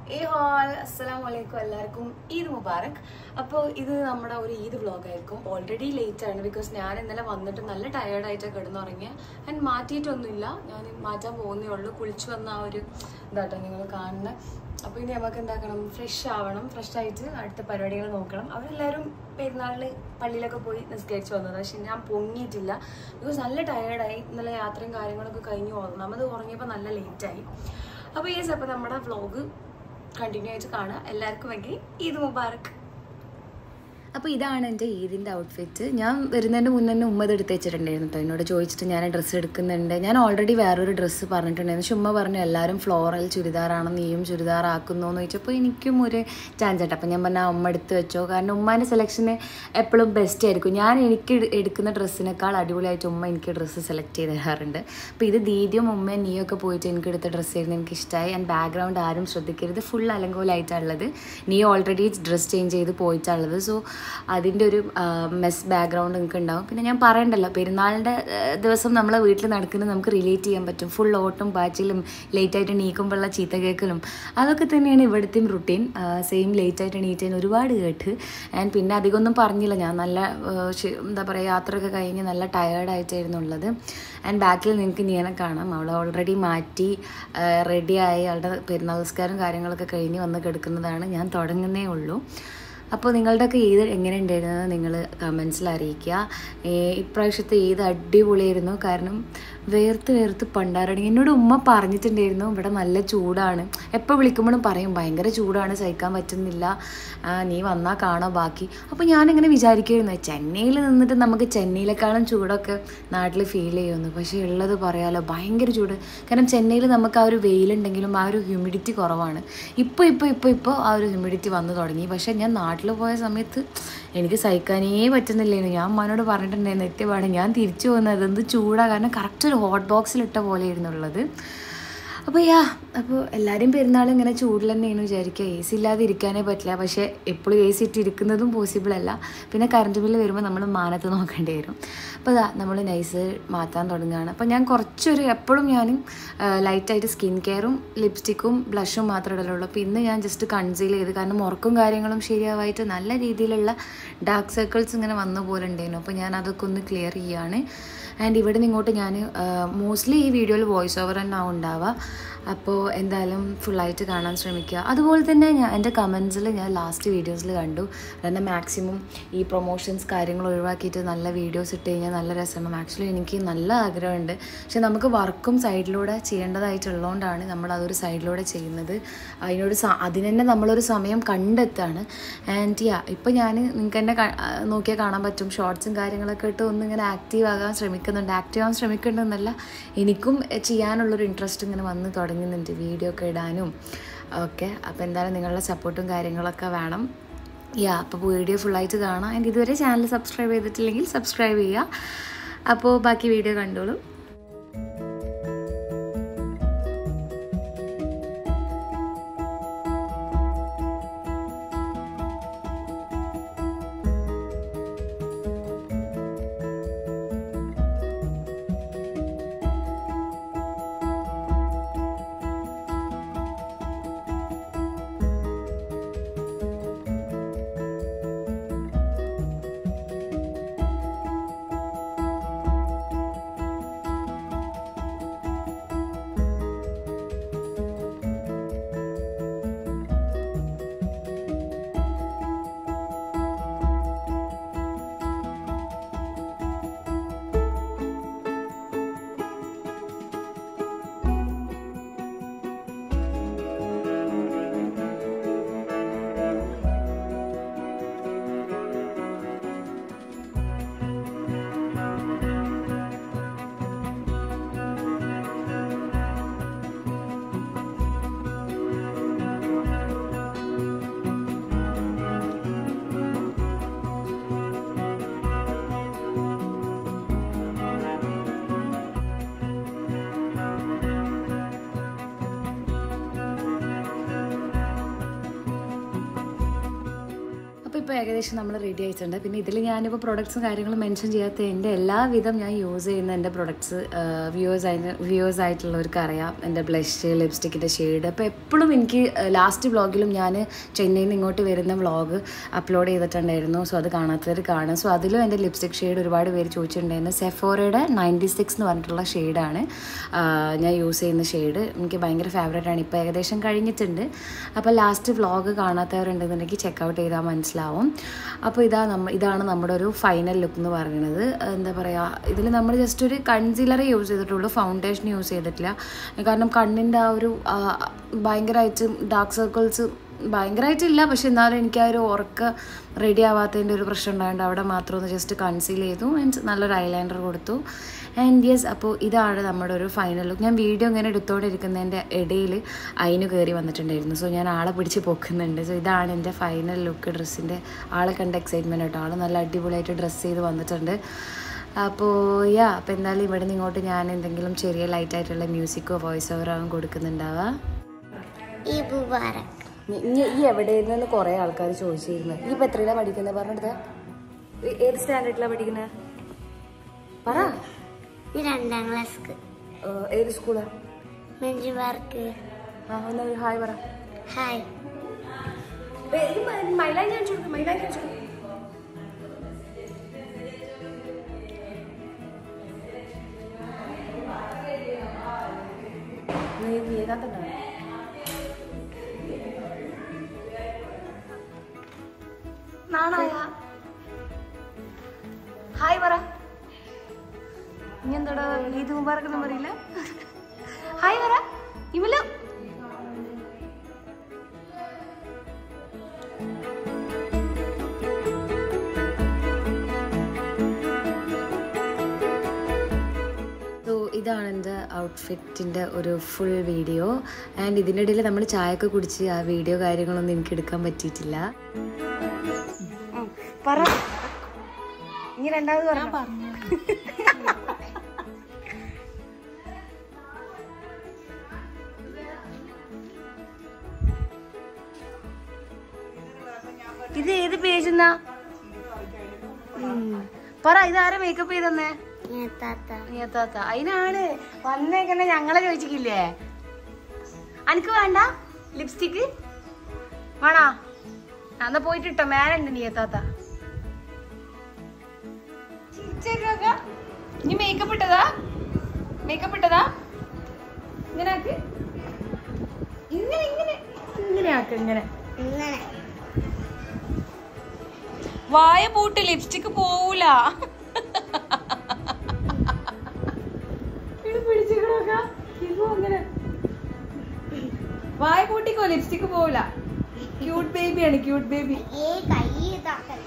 ഏ ഹാൾ അസ്സലാം വലൈക്കും എല്ലാവർക്കും ഈദ് മുബാറക് അപ്പോൾ ഇത് നമ്മുടെ ഒരു ഈദ് വ്ളോഗ് ആയിരിക്കും ഓൾറെഡി ലേറ്റ് ആണ് ബിക്കോസ് ഞാൻ ഇന്നലെ വന്നിട്ട് നല്ല ടയേർഡായിട്ട് കിടന്നുറങ്ങിയ ആൻഡ് മാറ്റിയിട്ടൊന്നുമില്ല ഞാൻ മാറ്റാൻ പോകുന്നേ ഉള്ളൂ കുളിച്ചു വന്ന ആ ഒരു ഇതാട്ടോ നിങ്ങൾ കാണുന്നത് അപ്പോൾ ഇനി നമുക്ക് എന്താക്കണം ഫ്രഷ് ആവണം ഫ്രഷ് ആയിട്ട് അടുത്ത പരിപാടികൾ നോക്കണം അവരെല്ലാവരും പെരുന്നാളിന് പള്ളിയിലൊക്കെ പോയി നിസ്കരിച്ച് വന്നത് പക്ഷെ ഞാൻ പൊങ്ങിയിട്ടില്ല ബിക്കോസ് നല്ല ടയേർഡായി ഇന്നലെ യാത്രയും കാര്യങ്ങളൊക്കെ കഴിഞ്ഞു ഒന്നാമത് ഉറങ്ങിയപ്പോൾ നല്ല ലേറ്റായി അപ്പോൾ ഈ അപ്പോൾ നമ്മുടെ വ്ളോഗ് കണ്ടിന്യൂ ആയിട്ട് കാണുക എല്ലാവർക്കും വേണ്ടി ഈദ് മുബാറക് അപ്പോൾ ഇതാണ് എൻ്റെ ഈദിൻ്റെ ഔട്ട്ഫിറ്റ് ഞാൻ വരുന്നതിൻ്റെ മുന്നേ തന്നെ ഉമ്മ ഇത് എടുത്ത് വെച്ചിട്ടുണ്ടായിരുന്നു കേട്ടോ എന്നോട് ചോദിച്ചിട്ട് ഞാൻ ഡ്രസ്സ് എടുക്കുന്നുണ്ട് ഞാൻ ഓൾറെഡി വേറൊരു ഡ്രസ്സ് പറഞ്ഞിട്ടുണ്ടായിരുന്നു പക്ഷെ ഉമ്മ പറഞ്ഞു എല്ലാവരും ഫ്ലോറൽ ചുരിദാറാണ് നീയും ചുരിദാർ ആക്കുന്നു എന്ന് ചോദിച്ചപ്പോൾ എനിക്കും ഒരു ചാൻസ് അപ്പം ഞാൻ പറഞ്ഞാൽ ഉമ്മ എടുത്ത് വെച്ചോ കാരണം ഉമ്മാൻ്റെ സെലക്ഷന് എപ്പോഴും ബെസ്റ്റ് ആയിരിക്കും ഞാൻ എനിക്ക് എട്- എടുക്കുന്ന ഡ്രസ്സിനേക്കാൾ അടിപൊളിയായിട്ട് ഉമ്മ എനിക്ക് ഡ്രസ്സ് സെലക്ട് ചെയ്ത് തരാറുണ്ട് അപ്പോൾ ഇത് ദീദിയും ഉമ്മയും നീയൊക്കെ പോയിട്ട് എനിക്ക് എടുത്ത ഡ്രസ്സായിരുന്നു എനിക്ക് ഇഷ്ടമായി ആൻഡ് ബാക്ക്ഗ്രൗണ്ട് ആരും ശ്രദ്ധിക്കരുത് ഫുൾ അലങ്കോലായിട്ടുള്ളത് നീ ഓൾറെഡി ഡ്രസ്സ് ചേഞ്ച് ചെയ്ത് പോയിട്ടുള്ളത് സോ അതിൻ്റെ ഒരു മെസ് ബാക്ക്ഗ്രൗണ്ട് നിങ്ങൾക്ക് ഉണ്ടാവും പിന്നെ ഞാൻ പറയണ്ടല്ലോ പെരുന്നാളിൻ്റെ ആ, ദിവസം നമ്മളെ വീട്ടിൽ നടക്കുന്നത് നമുക്ക് റിലേറ്റ് ചെയ്യാൻ പറ്റും ഫുൾ ഓട്ടും പാച്ചിലും ലേറ്റായിട്ട് എണീക്കുമ്പോഴുള്ള ചീത്ത കേൾക്കലും അതൊക്കെ തന്നെയാണ് ഇവിടുത്തെയും റുട്ടീൻ സെയിം ലേറ്റായിട്ട് എണീറ്റാൻ ഒരുപാട് കേട്ട് ആൻഡ് പിന്നെ അധികമൊന്നും പറഞ്ഞില്ല ഞാൻ നല്ല ആ, ശ- എന്താ പറയുക യാത്രയൊക്കെ കഴിഞ്ഞ് നല്ല ടയേർഡായിട്ടായിരുന്നു ഉള്ളത് ആൻഡ് ബാക്കിൽ നിങ്ങൾക്ക് നീനെ കാണാം അവൾ ഓൾറെഡി മാറ്റി റെഡിയായി അവളുടെ പെരുന്നാൾ നിസ്കാരം കാര്യങ്ങളൊക്കെ കഴിഞ്ഞ് വന്ന് കിടക്കുന്നതാണ് ഞാൻ തുടങ്ങുന്നേ ഉള്ളൂ അപ്പോൾ നിങ്ങളുടെയൊക്കെ ഈദ് എങ്ങനെ ഉണ്ടായിരുന്നത് നിങ്ങൾ കമൻസിൽ അറിയിക്കുക ഏ, ഇപ്രാവശ്യത്തെ ഈദ് അടിപൊളിയായിരുന്നു കാരണം വേർത്ത് വേർത്ത് പണ്ടാറടങ്ങി എന്നോട് ഉമ്മ പറഞ്ഞിട്ടുണ്ടായിരുന്നു ഇവിടെ നല്ല ചൂടാണ് എപ്പോൾ വിളിക്കുമ്പോഴും പറയും ഭയങ്കര ചൂടാണ് സഹിക്കാൻ പറ്റുന്നില്ല ആ, നീ വന്നാൽ കാണോ ബാക്കി അപ്പോൾ ഞാനിങ്ങനെ വിചാരിക്കുമായിരുന്നു ചെന്നൈയിൽ നിന്നിട്ട് നമുക്ക് ചെന്നൈയിലേക്കാളും ചൂടൊക്കെ നാട്ടിൽ ഫീൽ ചെയ്യുന്നു പക്ഷേ ഉള്ളത് പറയാലോ ഭയങ്കര ചൂട് കാരണം ചെന്നൈയിൽ നമുക്ക് ആ ഒരു വെയിലുണ്ടെങ്കിലും ആ ഒരു ഹ്യൂമിഡിറ്റി കുറവാണ് ഇപ്പോൾ ഇപ്പോൾ ഇപ്പോൾ ഇപ്പോൾ ആ ഒരു ഹ്യൂമിഡിറ്റി വന്നു തുടങ്ങി പക്ഷേ ഞാൻ നാട്ടിൽ പോയ സമയത്ത് എനിക്ക് സഹിക്കാനേ പറ്റുന്നില്ലായിരുന്നു ഞാൻ അമ്മനോട് പറഞ്ഞിട്ടുണ്ടായിരുന്നു എത്തിയപാട് ഞാൻ തിരിച്ചു പോകുന്നത് എന്ത് ചൂടാണ് കാരണം കറക്റ്റ് ഒരു ഹോട്ട് ബോക്സിലിട്ട പോലെയായിരുന്നു ഉള്ളത് അപ്പോൾ യാ അപ്പോൾ എല്ലാവരും പെരുന്നാൾ ഇങ്ങനെ ചൂടിൽ തന്നെയാണ് വിചാരിക്കുക എ സി ഇല്ലാതെ ഇരിക്കാനേ പറ്റില്ല പക്ഷേ എപ്പോഴും എ സി ഇട്ട് ഇരിക്കുന്നതും പോസിബിൾ അല്ല പിന്നെ കറണ്ട് ബില്ല് വരുമ്പോൾ നമ്മൾ മാനത്ത് നോക്കേണ്ടി വരും അപ്പോൾ ഇതാ നമ്മൾ നൈസ് മാറ്റാൻ തുടങ്ങുകയാണ് അപ്പോൾ ഞാൻ കുറച്ചൊരു എപ്പോഴും ഞാൻ ലൈറ്റായിട്ട് സ്കിൻ കെയറും ലിപ്സ്റ്റിക്കും ബ്ലഷും മാത്രമേ ഇടലുള്ളൂ അപ്പോൾ ഇന്ന് ഞാൻ ജസ്റ്റ് കൺസീൽ ചെയ്ത് കാരണം ഉറക്കും കാര്യങ്ങളും ശരിയാവായിട്ട് നല്ല രീതിയിലുള്ള ഡാർക്ക് സർക്കിൾസ് ഇങ്ങനെ വന്നു പോലുണ്ടായിരുന്നു അപ്പോൾ ഞാൻ അതൊക്കെ ഒന്ന് ക്ലിയർ ചെയ്യുകയാണ് ആൻഡ് ഇവിടെ നിന്ന് ഇങ്ങോട്ട് ഞാൻ മോസ്റ്റ്ലി ഈ വീഡിയോയിൽ വോയിസ് ഓവർ തന്നെ ആവും ഉണ്ടാവുക അപ്പോൾ എന്തായാലും ഫുള്ളായിട്ട് കാണാൻ ശ്രമിക്കുക അതുപോലെ തന്നെ ഞാൻ എൻ്റെ കമൻസിൽ ഞാൻ ലാസ്റ്റ് വീഡിയോസിൽ കണ്ടു തന്നെ മാക്സിമം ഈ പ്രൊമോഷൻസ് കാര്യങ്ങൾ ഒഴിവാക്കിയിട്ട് നല്ല വീഡിയോസ് ഇട്ട് കഴിഞ്ഞാൽ നല്ല രസമാണ് ആക്ച്വലി എനിക്ക് നല്ല ആഗ്രഹമുണ്ട് പക്ഷെ നമുക്ക് വർക്കും സൈഡിലൂടെ ചെയ്യേണ്ടതായിട്ടുള്ളതുകൊണ്ടാണ് നമ്മൾ അതൊരു സൈഡിലൂടെ ചെയ്യുന്നത് അതിനൊരു സ അതിന് തന്നെ നമ്മളൊരു സമയം കണ്ടെത്താണ് ആൻഡ് യാ ഇപ്പോൾ ഞാൻ നിങ്ങൾക്ക് തന്നെ ക- ആ, നോക്കിയാൽ കാണാൻ പറ്റും ഷോർട്സും കാര്യങ്ങളൊക്കെ ഇട്ട് ഒന്ന് ഇങ്ങനെ ആക്റ്റീവ് ആകാൻ ശ്രമിക്കുന്നുണ്ട് ആക്റ്റീവ് ആകാൻ ശ്രമിക്കുന്നുണ്ടെന്നല്ല എനിക്കും ചെയ്യാനുള്ളൊരു ഇൻട്രസ്റ്റ് ഇങ്ങനെ വന്ന് തുടങ്ങുന്നുണ്ട് വീഡിയോ ഒക്കെ ഇടാനും ഓക്കെ അപ്പോൾ എന്തായാലും നിങ്ങളുടെ സപ്പോർട്ടും കാര്യങ്ങളൊക്കെ വേണം യാ അപ്പോൾ വീഡിയോ ഫുള്ളായിട്ട് കാണാം ആൻഡ് ഇതുവരെ ചാനൽ സബ്സ്ക്രൈബ് ചെയ്തിട്ടില്ലെങ്കിൽ സബ്സ്ക്രൈബ് ചെയ്യുക അപ്പോൾ ബാക്കി വീഡിയോ കണ്ടോളൂ ഇപ്പോൾ ഏകദേശം നമ്മൾ റെഡി ആയിട്ടുണ്ട് പിന്നെ ഇതിൽ ഞാനിപ്പോൾ പ്രൊഡക്ട്സും കാര്യങ്ങളും മെൻഷൻ ചെയ്യാത്ത എൻ്റെ എല്ലാവിധം ഞാൻ യൂസ് ചെയ്യുന്ന എൻ്റെ പ്രൊഡക്ട്സ് വ്യൂവേഴ്സ് ആയിട്ട് വ്യൂവേഴ്സ് ആയിട്ടുള്ളവർക്ക് അറിയാം എൻ്റെ ബ്ലഷ് ലിപ്സ്റ്റിക്കിൻ്റെ ഷെയ്ഡ് അപ്പോൾ എപ്പോഴും എനിക്ക് ലാസ്റ്റ് വ്ളോഗിലും ഞാൻ ചെന്നൈയിൽ നിന്ന് ഇങ്ങോട്ട് വരുന്ന വ്ളോഗ് അപ്ലോഡ് ചെയ്തിട്ടുണ്ടായിരുന്നു സോ അത് കാണാത്തവർ കാണും സോ അതിലും എൻ്റെ ലിപ്സ്റ്റിക് ഷെയ്ഡ് ഒരുപാട് പേര് ചോദിച്ചിട്ടുണ്ടായിരുന്നു സെഫോറയുടെ നയൻറ്റി സിക്സ് എന്ന് പറഞ്ഞിട്ടുള്ള ഷെയ്ഡാണ് ഞാൻ യൂസ് ചെയ്യുന്ന ഷെയ്ഡ് എനിക്ക് ഭയങ്കര ഫേവറേറ്റ് ആണ് ഇപ്പോൾ ഏകദേശം കഴിഞ്ഞിട്ടുണ്ട് അപ്പോൾ ലാസ്റ്റ് വ്ളോഗ് കാണാത്തവരുണ്ടെന്നുണ്ടെങ്കിൽ ചെക്കൗട്ട് ചെയ്താൽ മനസ്സിലാവും അപ്പോൾ ഇതാ നമ്മ ഇതാണ് നമ്മുടെ ഒരു ഫൈനൽ ലുക്ക് എന്ന് പറയുന്നത് എന്താ പറയുക ഇതിൽ നമ്മൾ ജസ്റ്റ് ഒരു കൺസീലർ യൂസ് ചെയ്തിട്ടുള്ളൂ ഫൗണ്ടേഷൻ യൂസ് ചെയ്തിട്ടില്ല കാരണം കണ്ണിൻ്റെ ആ ഒരു ആ, ഭയങ്കരമായിട്ട് ഡാർക്ക് സർക്കിൾസ് ഭയങ്കരമായിട്ടില്ല പക്ഷെ എന്നാലും എനിക്ക് ആ ഒരു ഉറക്ക റെഡി ആവാത്തതിൻ്റെ ഒരു പ്രശ്നം ഉണ്ടായതുകൊണ്ട് അവിടെ മാത്രം ഒന്ന് ജസ്റ്റ് കൺസീൽ ചെയ്തു മീൻസ് നല്ലൊരു ഐലൈനർ കൊടുത്തു ആൻഡ് യെസ് അപ്പോൾ ഇതാണ് നമ്മുടെ ഒരു ഫൈനൽ ലുക്ക് ഞാൻ വീഡിയോ ഇങ്ങനെ എടുത്തുകൊണ്ടിരിക്കുന്നതിൻ്റെ ഇടയിൽ അതിന് കയറി വന്നിട്ടുണ്ടായിരുന്നു സോ ഞാൻ ആളെ പിടിച്ച് പൊക്കുന്നുണ്ട് സോ ഇതാണ് എൻ്റെ ഫൈനൽ ലുക്ക് ഡ്രസ്സിൻ്റെ ആളെ കണ്ട എക്സൈറ്റ്മെൻറ്റ് കേട്ടോ ആൾ നല്ല അടിപൊളിയായിട്ട് ഡ്രസ്സ് ചെയ്ത് വന്നിട്ടുണ്ട് അപ്പോൾ യാ അപ്പോൾ എന്തായാലും ഇവിടെ നിന്ന് ഇങ്ങോട്ട് ഞാൻ എന്തെങ്കിലും ചെറിയ ലൈറ്റായിട്ടുള്ള മ്യൂസിക്കോ വോയിസ് ഓവറോ ആവും കൊടുക്കുന്നുണ്ടാവുക ഈ മുബാറക് ഈ എവിടെയെന്ന് കുറേ ആൾക്കാർ ചോദിച്ചിരുന്നു ഈ ഇപ്പം എത്രയിലാണ് പഠിക്കുന്നത് പറഞ്ഞെടുത്ത ഏത് സ്റ്റാൻഡേർഡിലാണ് പഠിക്കുന്നത് പറ ഈ രണ്ടാം ക്ലാസ്ക്ക് ഏഹ്, ഏത് സ്കൂളാ മഞ്ജു പാർക്ക് ആ ഒന്ന് ഒരു ഹായ് പറ ഹായ് മൈലാഞ്ചി കാണിച്ചു കൊടുക്കും മൈലാഞ്ചി കാണിച്ചു കൊടുക്കും നാണായ ഹായ് പറ ഇനി എന്താടാ ഈദ് മുബാറക്ക് ഒന്നും പറയില്ല ഹായ് പറ ഇവലോ സോ ഇതാണ് എൻ്റെ ഔട്ട്ഫിറ്റിൻ്റെ ഒരു ഫുൾ വീഡിയോ ആൻഡ് ഇതിൻ്റെ ഇടയിൽ നമ്മൾ ചായയൊക്കെ കുടിച്ച് ആ വീഡിയോ കാര്യങ്ങളൊന്നും എനിക്ക് എടുക്കാൻ പറ്റിയിട്ടില്ല പറ ഇനി രണ്ടാമത് പറഞ്ഞു ഇത് ഏത് പേജ് എന്നാ പറ ഇതാരാ മേക്കപ്പ് ചെയ്തന്നേ താത്ത നീത്താത്ത അതിനാണ് വന്നേക്കന്നെ ഞങ്ങളെ ചോദിച്ചിട്ടില്ലേ അനക്ക് വേണ്ട ലിപ്സ്റ്റിക്ക് വേണോ ആ, എന്നാ പോയിട്ട് ഇട്ടോ മേലുണ്ട് നീയത്താത്ത ഇനി മേക്കപ്പ് ഇട്ടതാ മേക്കപ്പ് ഇട്ടതാ ഇങ്ങനെ ആക്ക് ഇങ്ങനെ ഇങ്ങനെ ഇങ്ങനെ ആക്ക് ഇങ്ങനെ ഇങ്ങനെ വായ പൂട്ട് ലിപ്സ്റ്റിക്ക് പോവൂല ഇത് പിടിച്ചിക്കണോക്ക ഇപ്പൊ അങ്ങനെ വായ പൂട്ടിക്കോ ലിപ്സ്റ്റിക്ക് പോവൂല ക്യൂട്ട് ബേബിയാണ് ക്യൂട്ട് ബേബി ഏ കൈ ഇതാക്കല്ല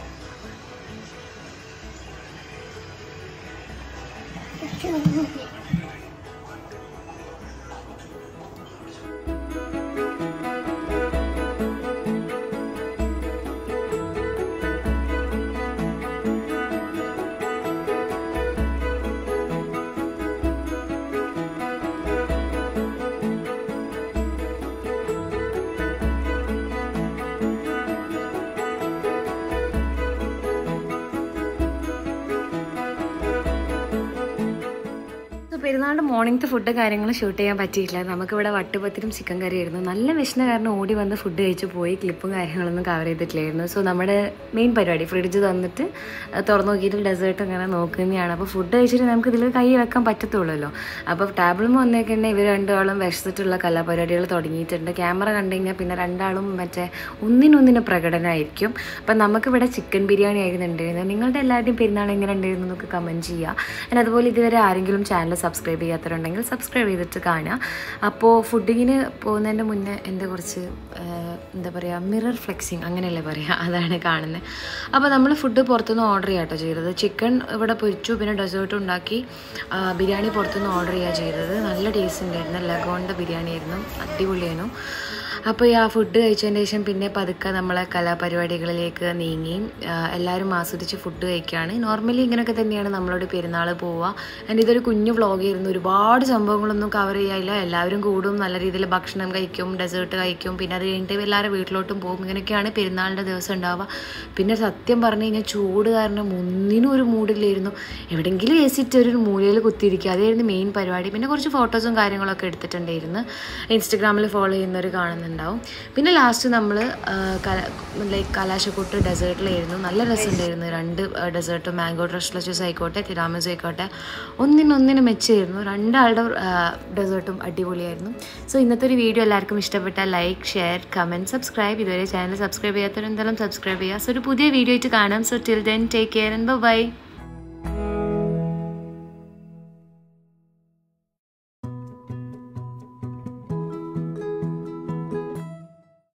സോ പെരുന്നാളിൻ്റെ മോർണിംഗത്തെ ഫുഡ് കാര്യങ്ങൾ ഷൂട്ട് ചെയ്യാൻ പറ്റിയിട്ടില്ല നമുക്കിവിടെ വട്ടുപത്തിരും ചിക്കൻ കറിയായിരുന്നു നല്ല വിഷന കാരണം ഓടി വന്ന് ഫുഡ് കഴിച്ച് പോയി ക്ലിപ്പും കാര്യങ്ങളൊന്നും കവർ ചെയ്തിട്ടില്ലായിരുന്നു സോ നമ്മുടെ മെയിൻ പരിപാടി ഫ്രിഡ്ജ് തന്നിട്ട് അത് തുറന്നു നോക്കിയിട്ട് ഡെസേർട്ട് അങ്ങനെ നോക്കുന്നതാണ് അപ്പോൾ ഫുഡ് കഴിച്ചിട്ട് നമുക്ക് ഇതിൽ കൈ വെക്കാൻ പറ്റത്തുള്ളല്ലോ അപ്പോൾ ടേബിളും വന്നേക്കന്നെ ഇവർ രണ്ടാളും വിശന്നിട്ടുള്ള കലാപരിപാടികൾ തുടങ്ങിയിട്ടുണ്ട് ക്യാമറ കണ്ടു കഴിഞ്ഞാൽ പിന്നെ രണ്ടാളും മറ്റേ ഒന്നിനൊന്നിന് പ്രകടനമായിരിക്കും അപ്പം നമുക്കിവിടെ ചിക്കൻ ബിരിയാണി ആയിരുന്നു ഉണ്ടായിരുന്നത് നിങ്ങളുടെ എല്ലാവരുടെയും പെരുന്നാൾ എങ്ങനെ ഉണ്ടായിരുന്നു എന്നൊക്കെ കമൻറ്റ് ചെയ്യുക and അതുപോലെ ഇതുവരെ ആരെങ്കിലും ചാനൽ സബ്സ്ക്രൈബ് ചെയ്യാത്തവരുണ്ടെങ്കിൽ സബ്സ്ക്രൈബ് ചെയ്തിട്ട് കാണുക അപ്പോൾ ഫുഡിങ്ങിന് പോകുന്നതിൻ്റെ മുന്നേ എൻ്റെ കുറച്ച് ആ, എന്താ പറയുക മിറർ ഫ്ലെക്സിങ് അങ്ങനെയല്ലേ പറയുക അതാണ് കാണുന്നത് അപ്പോൾ നമ്മൾ ഫുഡ് പുറത്തുനിന്ന് ഓർഡർ ചെയ്യാട്ടോ ചെയ്തത് ചിക്കൻ ഇവിടെ പൊരിച്ചു പിന്നെ ഡെസേർട്ട് ഉണ്ടാക്കി ആ, ബിരിയാണി പുറത്തുനിന്ന് ഓർഡർ ചെയ്യുക ചെയ്തത് നല്ല ടേസ്റ്റ് ഉണ്ടായിരുന്നു ലഗോണിൻ്റെ ബിരിയാണി ആയിരുന്നു അടിപൊളിയായിരുന്നു അപ്പോൾ ഈ ആ ഫുഡ് കഴിച്ചതിന് ശേഷം പിന്നെ പതുക്കെ നമ്മളെ കലാപരിപാടികളിലേക്ക് നീങ്ങി ആ, എല്ലാവരും ആസ്വദിച്ച് ഫുഡ് കഴിക്കുകയാണ് നോർമലി ഇങ്ങനെയൊക്കെ തന്നെയാണ് നമ്മളോട് പെരുന്നാൾ പോവുക ആൻഡ് ഇതൊരു കുഞ്ഞു വ്ളോഗായിരുന്നു ഒരുപാട് സംഭവങ്ങളൊന്നും കവർ ചെയ്യാനില്ല എല്ലാവരും കൂടും നല്ല രീതിയിൽ ഭക്ഷണം കഴിക്കും ഡെസേർട്ട് കഴിക്കും പിന്നെ അത് കഴിഞ്ഞിട്ട് എല്ലാവരും വീട്ടിലോട്ടും പോകും ഇങ്ങനെയൊക്കെയാണ് പെരുന്നാളിൻ്റെ ദിവസം ഉണ്ടാവുക പിന്നെ സത്യം പറഞ്ഞു കഴിഞ്ഞാൽ ചൂട് കാരണം ഒന്നിനും ഒരു മൂഡില്ലായിരുന്നു എവിടെയെങ്കിലും എ സിറ്റ് ഒരു മൂലയിൽ കുത്തിയിരിക്കുക അതായിരുന്നു മെയിൻ പരിപാടി പിന്നെ കുറച്ച് ഫോട്ടോസും കാര്യങ്ങളൊക്കെ എടുത്തിട്ടുണ്ടായിരുന്നു ഇൻസ്റ്റഗ്രാമിൽ ഫോളോ ചെയ്യുന്നവർ കാണുന്നുണ്ടാവും പിന്നെ ലാസ്റ്റ് നമ്മൾ ലൈക്ക് കലാശക്കൂട്ട് ഡെസേർട്ടിലായിരുന്നു നല്ല രസമുണ്ടായിരുന്നു രണ്ട് ഡെസേർട്ടും മാംഗോ ഡ്രഷ്ലെസ് ജ്യൂസ് ആയിക്കോട്ടെ തിരാമസ് ആയിക്കോട്ടെ ഒന്നിനൊന്നിന് മെച്ചമായിരുന്നു രണ്ടാളുടെ ഡെസേർട്ടും അടിപൊളിയായിരുന്നു സോ ഇന്നത്തെ ഒരു വീഡിയോ എല്ലാവർക്കും ഇഷ്ടപ്പെട്ടാൽ ലൈക്ക് ഷെയർ കമൻറ്റ് സബ്സ്ക്രൈബ് ഇതുവരെ ചാനൽ സബ്സ്ക്രൈബ് ചെയ്യാത്തവരെന്തായാലും സബ്സ്ക്രൈബ് ചെയ്യുക സോ ഒരു പുതിയ വീഡിയോ ആയിട്ട് കാണാം so till then take care and by